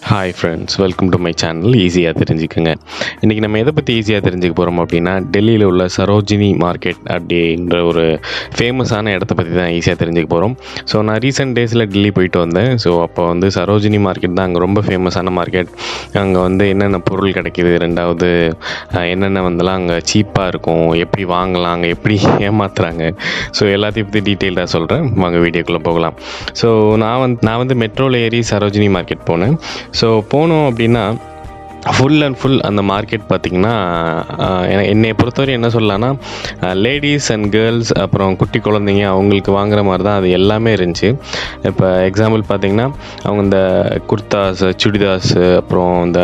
hi friends welcome to my channel ஈஸியாக தெரிஞ்சுக்கோங்க இன்றைக்கி நம்ம எதை பற்றி ஈஸியாக தெரிஞ்சுக்க போகிறோம் அப்படின்னா டெல்லியில் உள்ள சரோஜினி மார்க்கெட் அப்படின்ற ஒரு ஃபேமஸான இடத்த பற்றி தான் ஈஸியாக தெரிஞ்சுக்க போகிறோம் ஸோ நான் ரீசெண்ட் டேஸில் டெல்லி போயிட்டு வந்தேன் ஸோ அப்போ வந்து சரோஜினி மார்க்கெட் தான் அங்கே ரொம்ப ஃபேமஸான மார்க்கெட் அங்கே வந்து என்னென்ன பொருள் கிடைக்கிது ரெண்டாவது அஹ், என்னென்ன வந்துலாம் அங்கே சீப்பாக இருக்கும் எப்படி வாங்கலாம் அங்கே எப்படி ஏமாத்துறாங்க ஸோ எல்லாத்தையும் பற்றி டீட்டெயிலாக சொல்கிறேன் வாங்க வீடியோக்குள்ளே போகலாம் ஸோ நான் வந்து நான் வந்து மெட்ரோவில் ஏறி சரோஜினி மார்க்கெட் போனேன் ஸோ போனோம் அப்படின்னா ஃபுல் அண்ட் ஃபுல் அந்த மார்க்கெட் பார்த்திங்கன்னா என்னை பொறுத்தவரை என்ன சொல்லலாம்னா லேடிஸ் அண்ட் கேர்ள்ஸ் அப்புறம் குட்டி குழந்தைங்க அவங்களுக்கு வாங்குற மாதிரி தான் அது எல்லாமே இருந்துச்சு இப்போ எக்ஸாம்பிள் பார்த்தீங்கன்னா அவங்க இந்த குர்தாஸ் சுடிதாஸ் அப்புறம் இந்த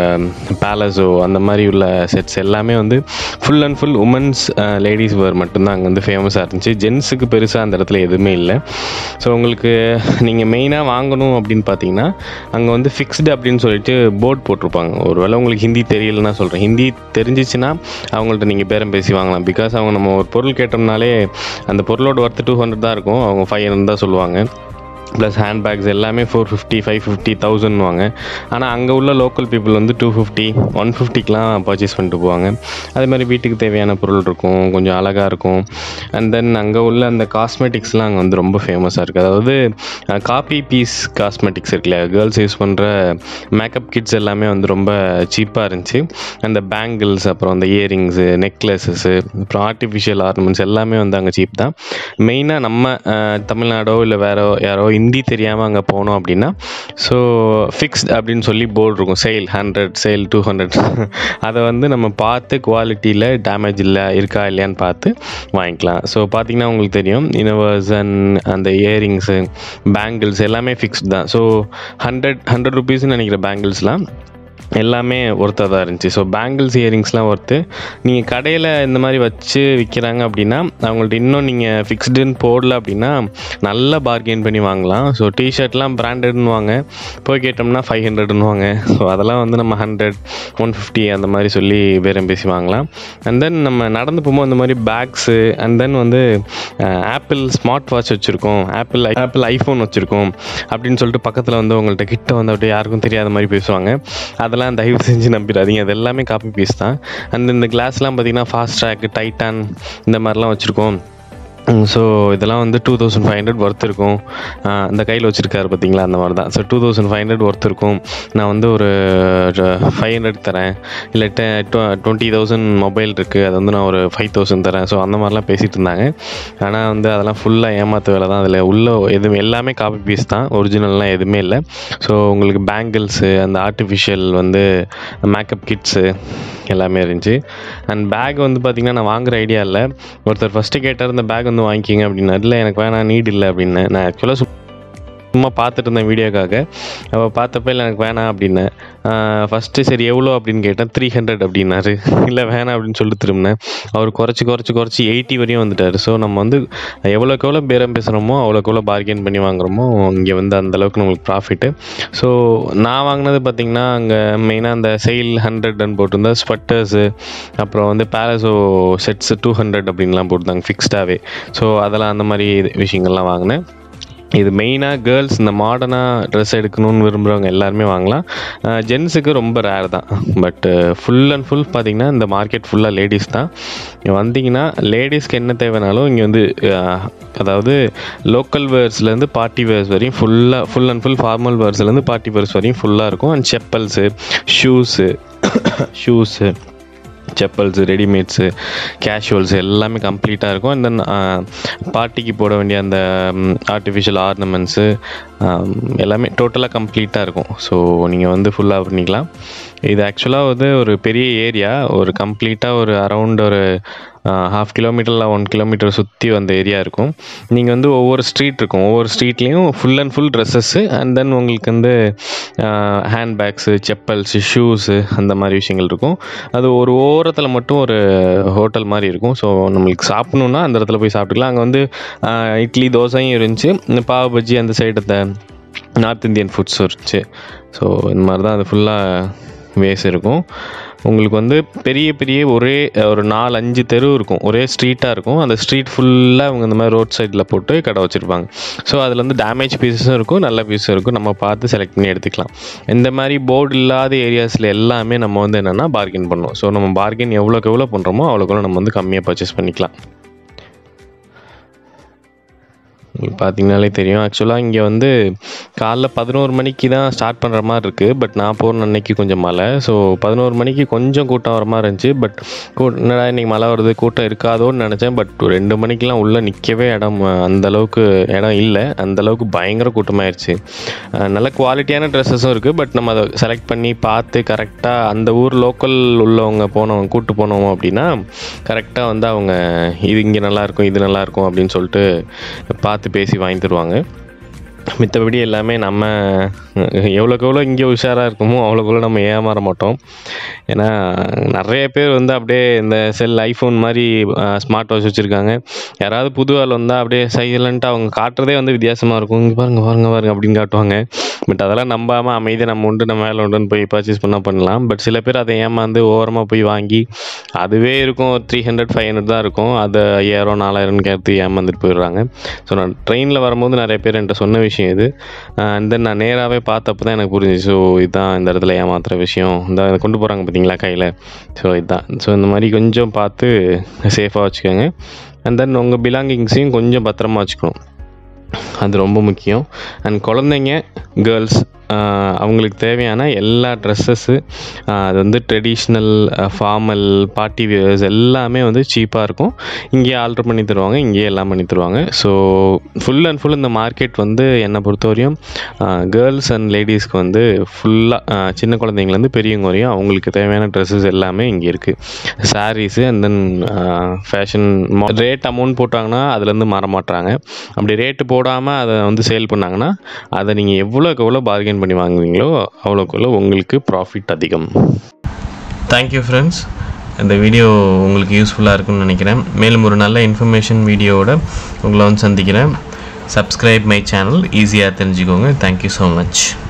பேலஸோ அந்த மாதிரி உள்ள செட்ஸ் எல்லாமே வந்து full and full womens ladies wear மட்டும்தான் அங்கே வந்து ஃபேமஸாக இருந்துச்சு ஜென்ஸுக்கு பெருசாக அந்த இடத்துல எதுவுமே இல்லை ஸோ உங்களுக்கு நீங்கள் மெயினாக வாங்கணும் அப்படின்னு பார்த்தீங்கன்னா அங்கே வந்து ஃபிக்ஸ்டு அப்படின்னு சொல்லிட்டு போர்ட் போட்டிருப்பாங்க ஒருவேளை உங்களுக்கு ஹிந்தி தெரியலன்னா சொல்கிறேன் ஹிந்தி தெரிஞ்சிச்சுன்னா அவங்கள்ட்ட நீங்கள் பேரம் பேசி வாங்கலாம் பிகாஸ் அவங்க நம்ம ஒரு பொருள் கேட்டோம்னாலே அந்த பொருளோட ஒர்த்து டூ ஹண்ட்ரட் தான் இருக்கும் அவங்க ஃபைவ் ஹண்ட்ரட் தான் சொல்லுவாங்க ப்ளஸ் ஹேண்ட்பேக்ஸ் எல்லாமே four fifty five fifty thousand வாங்க ஆனால் அங்கே உள்ள லோக்கல் பீப்புள் வந்து டூ ஃபிஃப்டி ஒன் ஃபிஃப்டிக்கெலாம் பர்ச்சேஸ் பண்ணிட்டு போவாங்க அதே மாதிரி வீட்டுக்கு தேவையான பொருள் இருக்கும் கொஞ்சம் அழகாக இருக்கும் அண்ட் தென் அங்கே உள்ள அந்த காஸ்மெட்டிக்ஸ்லாம் அங்கே வந்து ரொம்ப ஃபேமஸாக இருக்குது அதாவது காப்பி பீஸ் காஸ்மெட்டிக்ஸ் இருக்குல்ல கேர்ள்ஸ் யூஸ் பண்ணுற மேக்கப் கிட்ஸ் எல்லாமே வந்து ரொம்ப சீப்பாக இருந்துச்சு அந்த பேங்கிள்ஸ் அப்புறம் அந்த இயரிங்ஸு நெக்லஸஸ்ஸு அப்புறம் ஆர்டிஃபிஷியல் ஆர்னமெண்ட்ஸ் எல்லாமே வந்து அங்கே சீப் தான் மெயினாக நம்ம அஹ், தமிழ்நாடோ இல்லை வேற யாரோ ஹிந்தி தெரியாமல் அங்கே போனோம் அப்படின்னா ஸோ ஃபிக்ஸ்ட் அப்படின்னு சொல்லி போர்டு இருக்கும் sale hundred sale two hundred அதை வந்து நம்ம பார்த்து குவாலிட்டியில் டேமேஜ் இல்லை இருக்கா இல்லையான்னு பார்த்து வாங்கிக்கலாம் ஸோ பார்த்தீங்கன்னா உங்களுக்கு தெரியும் யூனிவர்சன் அந்த இயரிங்ஸு பேங்கிள்ஸ் எல்லாமே ஃபிக்ஸ்ட் தான் ஸோ ஹண்ட்ரட் ஹண்ட்ரட் ருபீஸ்னு நினைக்கிற பேங்கிள்ஸ்லாம் எல்லாமே ஒர்த்தாக தான் இருந்துச்சு ஸோ பேங்கிள்ஸ் இயரிங்ஸ்லாம் ஒர்த்து நீங்கள் கடையில் இந்த மாதிரி வச்சு விற்கிறாங்க அப்படின்னா அவங்கள்ட்ட இன்னும் நீங்கள் ஃபிக்ஸ்டுன்னு போடல அப்படின்னா நல்ல பார்கெயின் பண்ணி வாங்கலாம் ஸோ டிஷர்ட்லாம் பிராண்டட்னு வாங்க போய் கேட்டோம்னா ஃபைவ் ஹண்ட்ரட்னு வாங்க ஸோ அதெல்லாம் வந்து நம்ம ஹண்ட்ரட் ஒன் ஃபிஃப்டி அந்த மாதிரி சொல்லி பேரம் பேசி வாங்கலாம் அண்ட் தென் நம்ம நடந்து போகும்போது அந்த மாதிரி பேக்ஸு அண்ட் தென் வந்து ஆப்பிள் ஸ்மார்ட் வாட்ச் வச்சுருக்கோம் ஆப்பிள் ஆப்பிள் ஐஃபோன் வச்சுருக்கோம் அப்படின்னு சொல்லிட்டு பக்கத்தில் வந்து உங்கள்கிட்ட கிட்ட வந்து அப்படியே யாருக்கும் தெரியாத மாதிரி பேசுவாங்க அதெல்லாம் தயவு செஞ்சு நம்பிடாதீங்க அது எல்லாமே காப்பி பீஸ் தான் அண்ட் இந்த கிளாஸ்லாம் பார்த்தீங்கன்னா ஃபாஸ்ட் ட்ராக் டைட்டான் இந்த மாதிரிலாம் வச்சுருக்கோம் ஸோ இதெல்லாம் வந்து two thousand five hundred worth இருக்கும் ஆஹ் அந்த கையில் வச்சுருக்காரு பார்த்தீங்களா அந்த மாதிரி தான் so two thousand five hundred worth இருக்கும் நான் வந்து ஒரு ஃபைவ் ஹண்ட்ரட் தரேன் இல்லை டெ டுவெண்ட்டி தௌசண்ட் மொபைல் இருக்குது அது வந்து நான் ஒரு ஃபைவ் தௌசண்ட் தரேன் ஸோ அந்த மாதிரிலாம் பேசிகிட்டு இருந்தாங்க ஆனால் வந்து அதெல்லாம் ஃபுல்லாக ஏமாத்த வேலை தான் அதில் உள்ள எதுவும் எல்லாமே காப்பி பீஸ் தான் ஒரிஜினல்லாம் எதுவுமே இல்லை ஸோ உங்களுக்கு பேங்கிள்ஸு அந்த ஆர்டிஃபிஷியல் வந்து மேக்கப் கிட்ஸு எல்லாமே இருந்துச்சு அண்ட் பேக் வந்து பார்த்திங்கன்னா நான் வாங்குற ஐடியா இல்லை ஒருத்தர் ஃபஸ்ட்டு கேட்டார் இந்த பேக் வந்து வாங்கிக்கிங்க அப்படின்னா இல்லை எனக்கு வேணாம் நீட் இல்லை அப்படின்னு நான் ஆக்சுவலாக சும்மா பார்த்துட்டு இருந்தேன் வீடியோக்காக அப்போ பார்த்தப்ப இல்லை எனக்கு வேணாம் அப்படின்னேன் ஃபஸ்ட்டு சரி எவ்வளோ அப்படின்னு கேட்டேன் த்ரீ ஹண்ட்ரட் அப்படின்னாரு இல்லை வேணாம் அப்படின்னு சொல்லிட்டு திரும்பினேன் அவர் குறைச்சி குறைச்சி குறைச்சி எயிட்டி வரையும் வந்துட்டார் ஸோ நம்ம வந்து எவ்வளோக்கு எவ்வளோ பேரம் பேசுகிறோமோ அவ்வளோக்கு எவ்வளோ பார்கெயின் பண்ணி வாங்குறோமோ இங்கே வந்து அந்தளவுக்கு நம்மளுக்கு ப்ராஃபிட்டு ஸோ நான் வாங்கினது பார்த்திங்கன்னா அங்கே மெயினாக அந்த செயில் ஹண்ட்ரட்னு போட்டிருந்தா ஸ்வெட்டர்ஸு அப்புறம் வந்து பேலஸோ செட்ஸு டூ ஹண்ட்ரட் அப்படின்லாம் போட்டிருந்தாங்க ஃபிக்ஸ்டாகவே ஸோ அதெல்லாம் அந்த மாதிரி விஷயங்கள்லாம் வாங்கினேன் இது மெயினாக கேர்ள்ஸ் இந்த மாடர்னாக ட்ரெஸ் எடுக்கணும்னு விரும்புகிறவங்க எல்லாருமே வாங்கலாம் ஜென்ஸுக்கு ரொம்ப ரேர் தான் பட் ஃபுல் அண்ட் ஃபுல் பார்த்தீங்கன்னா இந்த மார்க்கெட் ஃபுல்லாக லேடிஸ் தான் இங்கே வந்தீங்கன்னா லேடிஸ்க்கு என்ன தேவைனாலும் இங்கே வந்து அஹ், அதாவது லோக்கல் வேர்ஸ்லேருந்து பார்ட்டி வேர்ஸ் வரையும் ஃபுல்லாக ஃபுல் அண்ட் ஃபுல் ஃபார்மல் வேர்ஸ்லேருந்து பார்ட்டி வேர்ஸ் வரையும் ஃபுல்லாக இருக்கும் and chappals shoes shoes chappals readymades casuals எல்லாமே கம்ப்ளீட்டாக இருக்கும் அண்ட் தென் பார்ட்டிக்கு போட வேண்டிய அந்த ஆர்டிஃபிஷியல் ஆர்னமெண்ட்ஸு எல்லாமே டோட்டலாக கம்ப்ளீட்டாக இருக்கும் ஸோ நீங்கள் வந்து ஃபுல்லாக பண்ணிக்கலாம் இது ஆக்சுவலாக வந்து ஒரு பெரிய ஏரியா ஒரு கம்ப்ளீட்டாக ஒரு அரவுண்ட் ஒரு ஹாஃப் கிலோமீட்டரில் ஒன் கிலோமீட்டர் சுற்றி அந்த ஏரியா இருக்கும் நீங்கள் வந்து ஒவ்வொரு ஸ்ட்ரீட் இருக்கும் ஒவ்வொரு ஸ்ட்ரீட்லேயும் full and full dresses and then உங்களுக்கு வந்து ஹேண்ட்பேக்ஸு செப்பல்ஸு ஷூஸு அந்த மாதிரி விஷயங்கள் இருக்கும் அது ஒரு ஓரத்தில் மட்டும் ஒரு ஹோட்டல் மாதிரி இருக்கும் ஸோ நம்மளுக்கு சாப்பிட்ணுன்னா அந்த இடத்துல போய் சாப்பிட்டுக்கலாம் அங்கே வந்து ஆஹ், இட்லி தோசையும் இருந்துச்சு இந்த பாவ் பஜ்ஜி அந்த சைடு நார்த் இந்தியன் ஃபுட்ஸும் இருந்துச்சு ஸோ இந்த மாதிரி தான் அது ஃபுல்லாக வேஸ் இருக்கும் உங்களுக்கு வந்து பெரிய பெரிய ஒரே ஒரு நாலு அஞ்சு தெரு இருக்கும் ஒரே ஸ்ட்ரீட்டாக இருக்கும் அந்த ஸ்ட்ரீட் ஃபுல்லாக அவங்க இந்த மாதிரி ரோட் சைடில் போட்டு கடை வச்சுருப்பாங்க ஸோ அதில் வந்து டேமேஜ் பீஸஸும் இருக்கும் நல்ல பீஸும் இருக்கும் நம்ம பார்த்து செலக்ட் பண்ணி எடுத்துக்கலாம் இந்த மாதிரி போர்டு இல்லாத ஏரியாஸில் எல்லாமே நம்ம வந்து என்னென்னா பார்கென் பண்ணணும் ஸோ நம்ம பார்கென் எவ்வளோக்கு எவ்வளோ பண்ணுறோமோ அவ்வளோக்கு எவ்வளோ நம்ம வந்து கம்மியாக பர்ச்சேஸ் பண்ணிக்கலாம் உங்களுக்கு பார்த்தீங்கனாலே தெரியும் ஆக்சுவலாக இங்கே வந்து காலைல பதினோரு மணிக்கு தான் ஸ்டார்ட் பண்ணுற மாதிரி இருக்குது பட் நான் போகிற அன்னைக்கு கொஞ்சம் மழை ஸோ பதினோரு மணிக்கு கொஞ்சம் கூட்டம் வர மாதிரி இருந்துச்சு பட் கூ என்னடா இன்றைக்கி மழை வருது கூட்டம் இருக்காதோன்னு நினச்சேன் பட் ரெண்டு மணிக்கெலாம் உள்ளே நிற்கவே இடம் அந்த அளவுக்கு இடம் இல்லை அந்த அளவுக்கு பயங்கர கூட்டமாயிருச்சு அஹ் நல்ல குவாலிட்டியான ட்ரெஸ்ஸஸும் இருக்குது பட் நம்ம அதை செலக்ட் பண்ணி பார்த்து கரெக்டாக அந்த ஊர் லோக்கல் உள்ளவங்க போனவங்க கூட்டு போனோம் அப்படின்னா கரெக்டாக வந்து அவங்க இது இங்கே நல்லாயிருக்கும் இது நல்லாயிருக்கும் அப்படின்னு சொல்லிட்டு பார்த்து பேசி வாங்கி தருவாங்க மித்தபடி எல்லாமே நம்ம எவ்வளோக்கு எவ்வளோ இங்கே உஷாராக இருக்குமோ அவ்வளோக்கு எவ்வளோ நம்ம ஏமாற மாட்டோம் ஏன்னா நிறைய பேர் வந்து அப்படியே இந்த செல் ஐஃபோன் மாதிரி ஸ்மார்ட் வாட்ச் வச்சுருக்காங்க யாராவது புது ஆள் வந்தால் அப்படியே சைலண்ட்டாக அவங்க காட்டுறதே வந்து வித்தியாசமாக இருக்கும் இங்கே பாருங்க பாருங்க பாருங்க அப்படின்னு காட்டுவாங்க பட் அதெல்லாம் நம்பாமல் அமைதியாக நம்ம உண்டு நம்ம மேலே உண்டுன்னு போய் பர்ச்சேஸ் பண்ணால் பண்ணலாம் பட் சில பேர் அதை ஏமாந்து ஓரமாக போய் வாங்கி அதுவே இருக்கும் த்ரீ ஹண்ட்ரட் ஃபைவ் ஹண்ட்ரட் தான் இருக்கும் அதை ஐயாயிரம் நாலாயிரம்னு கேட்டு ஏமாந்துட்டு போயிடுறாங்க ஸோ நான் ட்ரெயினில் வரும்போது நிறைய பேர் என்கிட்ட சொன்ன விஷயம் இது அண்ட் தென் நான் நேராகவே பார்த்தப்ப தான் எனக்கு புரிஞ்சுச்சு ஸோ இதுதான் இந்த இடத்துல ஏமாத்துற விஷயம் இந்த இதை கொண்டு போகிறாங்க பார்த்தீங்களா கையில் ஸோ இதுதான் ஸோ இந்த மாதிரி கொஞ்சம் பார்த்து சேஃபாக வச்சுக்கோங்க அண்ட் தென் உங்கள் பிலாங்கிங்ஸையும் கொஞ்சம் பத்திரமா வச்சுக்கணும் அது ரொம்ப முக்கியம் அண்ட் குழந்தைங்க கேர்ள்ஸ் அவங்களுக்கு தேவையான எல்லா ட்ரெஸ்ஸஸ்ஸு அது வந்து ட்ரெடிஷ்னல் ஃபார்மல் பார்ட்டி வியர்ஸ் எல்லாமே வந்து சீப்பாக இருக்கும் இங்கேயே ஆல்ட்ரு பண்ணி தருவாங்க இங்கேயே எல்லாம் பண்ணி தருவாங்க ஸோ ஃபுல் அண்ட் ஃபுல் இந்த மார்க்கெட் வந்து என்னை பொறுத்தவரையும் கேர்ள்ஸ் அண்ட் லேடிஸ்க்கு வந்து ஃபுல்லாக சின்ன குழந்தைங்கலேருந்து பெரியவங்க வரையும் அவங்களுக்கு தேவையான ட்ரெஸ்ஸஸ் எல்லாமே இங்கே இருக்குது saris and then fashion rate amount போட்டாங்கன்னா அதுலேருந்து மாற மாட்டாங்க அப்படி ரேட்டு போடாமல் அதை வந்து சேல் பண்ணாங்கன்னா அதை நீங்கள் எவ்வளோக்கு எவ்வளோ பார்கெயின் பண்ணி வாங்குவீங்களோ அவ்வளோக்கு எவ்வளோ உங்களுக்கு ப்ராஃபிட் அதிகம் தேங்க்யூ ஃப்ரெண்ட்ஸ் இந்த வீடியோ உங்களுக்கு யூஸ்ஃபுல்லாக இருக்கும்னு நினைக்கிறேன் மேலும் ஒரு நல்ல இன்ஃபர்மேஷன் வீடியோவோட உங்களை வந்து சந்திக்கிறேன் சப்ஸ்கிரைப் மை சேனல் ஈஸியாக தெரிஞ்சுக்கோங்க தேங்க்யூ ஸோ மச்